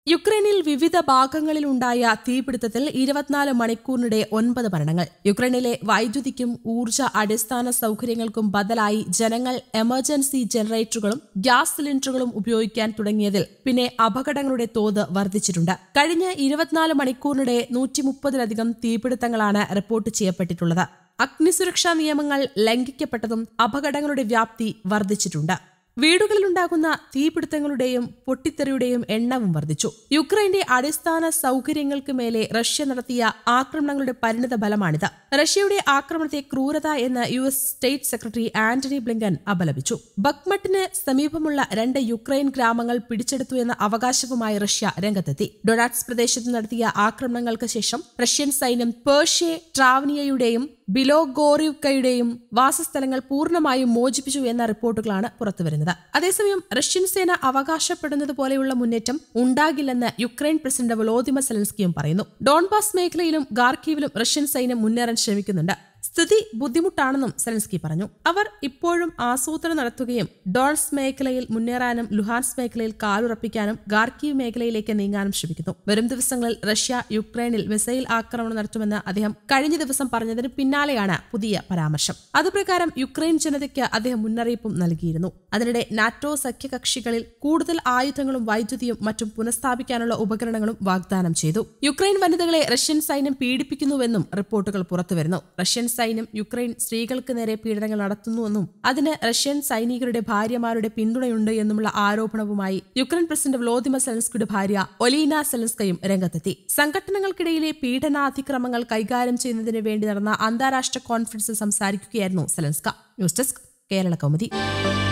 യുക്രൈനിൽ വിവിധ ഭാഗങ്ങളിലുണ്ടായ തീപിടുത്തത്തിൽ ഇരുപത്തിനാല് മണിക്കൂറിനിടെ ഒൻപത് മരണങ്ങൾ യുക്രൈനിലെ വൈദ്യുതിക്കും ഊർജ്ജ അടിസ്ഥാന സൗകര്യങ്ങൾക്കും ബദലായി ജനങ്ങൾ എമർജൻസി ജനറേറ്ററുകളും ഗ്യാസ് സിലിണ്ടറുകളും ഉപയോഗിക്കാൻ തുടങ്ങിയതിൽ പിന്നെ അപകടങ്ങളുടെ തോത് വർദ്ധിച്ചിട്ടുണ്ട് കഴിഞ്ഞ ഇരുപത്തിനാല് മണിക്കൂറിനിടെ നൂറ്റി മുപ്പതിലധികം തീപിടുത്തങ്ങളാണ് റിപ്പോർട്ട് ചെയ്യപ്പെട്ടിട്ടുള്ളത് അഗ്നിസുരക്ഷാ നിയമങ്ങൾ ലംഘിക്കപ്പെട്ടതും അപകടങ്ങളുടെ വ്യാപ്തി വർദ്ധിച്ചിട്ടുണ്ട് വീടുകളിലുണ്ടാകുന്ന തീപിടുത്തങ്ങളുടെയും പൊട്ടിത്തെറിയുടെയും എണ്ണവും വർദ്ധിച്ചു യുക്രൈന്റെ അടിസ്ഥാന സൗകര്യങ്ങൾക്ക് മേലെ റഷ്യ നടത്തിയ ആക്രമണങ്ങളുടെ പരിണിത ഫലമാണിത് റഷ്യയുടെ ആക്രമണത്തെ ക്രൂരത എന്ന് U S state secretary Antony Blinken അപലപിച്ചു ബക്മട്ടിന് സമീപമുള്ള രണ്ട് യുക്രൈൻ ഗ്രാമങ്ങൾ പിടിച്ചെടുത്തു എന്ന അവകാശവുമായി റഷ്യ രംഗത്തെത്തി ഡൊണാറ്റ്സ് പ്രദേശത്ത് നടത്തിയ ആക്രമണങ്ങൾക്ക് ശേഷം റഷ്യൻ സൈന്യം പേർഷ്യ ട്രാവനിയയുടെയും ബിലോഗോറിവ്കയുടെയും വാസസ്ഥലങ്ങൾ പൂർണ്ണമായും മോചിപ്പിച്ചു എന്ന റിപ്പോർട്ടുകളാണ് പുറത്തുവരുന്നത് അതേസമയം റഷ്യൻ സേന അവകാശപ്പെടുന്നത് പോലെയുള്ള മുന്നേറ്റം ഉണ്ടാകില്ലെന്ന് യുക്രൈൻ പ്രസിഡന്റ് വൊലോദിമർ സെലൻസ്കിയും പറയുന്നു ഡോൺബാസ് മേഖലയിലും ഗാർക്കീവിലും റഷ്യൻ സൈന്യം മുന്നേറാൻ ശ്രമിക്കുന്നുണ്ട് സ്ഥിതി ബുദ്ധിമുട്ടാണെന്നും സെലൻസ്കി പറഞ്ഞു അവർ ഇപ്പോഴും ആസൂത്രണം നടത്തുകയും ഡോൺസ് മേഖലയിൽ മുന്നേറാനും ലുഹാൻസ് മേഖലയിൽ കാലുറപ്പിക്കാനും ഗാർക്കീവ് മേഖലയിലേക്ക് നീങ്ങാനും ശ്രമിക്കുന്നു വരും ദിവസങ്ങളിൽ റഷ്യ യുക്രൈനിൽ മിസൈൽ ആക്രമണം നടത്തുമെന്ന് അദ്ദേഹം കഴിഞ്ഞ ദിവസം പറഞ്ഞതിന് പിന്നാലെയാണ് പുതിയ പരാമർശം അതുപ്രകാരം യുക്രൈൻ ജനതയ്ക്ക് അദ്ദേഹം മുന്നറിയിപ്പും നൽകിയിരുന്നു അതിനിടെ നാറ്റോ സഖ്യകക്ഷികളിൽ കൂടുതൽ ആയുധങ്ങളും വൈദ്യുതിയും മറ്റും പുനഃസ്ഥാപിക്കാനുള്ള ഉപകരണങ്ങളും വാഗ്ദാനം ചെയ്തു യുക്രൈൻ വനിതകളെ റഷ്യൻ സൈന്യം പീഡിപ്പിക്കുന്നുവെന്നും റിപ്പോർട്ടുകൾ പുറത്തുവരുന്നു റഷ്യൻ സൈന്യം യുക്രൈൻ സ്ത്രീകൾക്ക് നേരെ പീഡനങ്ങൾ നടത്തുന്നുവെന്നും അതിന് റഷ്യൻ സൈനികരുടെ ഭാര്യമാരുടെ പിന്തുണയുണ്ട് എന്നുമുള്ള ആരോപണവുമായി യുക്രൈൻ പ്രസിഡന്റ് വ്ളോദിമർ സെലൻസ്കിയുടെ ഭാര്യ ഒലീന സെലൻസ്കയും രംഗത്തെത്തി സംഘടനകൾക്കിടയിലെ പീഡനാതിക്രമങ്ങൾ കൈകാര്യം ചെയ്യുന്നതിന് വേണ്ടി നടന്ന അന്താരാഷ്ട്ര കോൺഫറൻസിൽ സംസാരിക്കുകയായിരുന്നു Zelenska news desk Kerala Kaumudi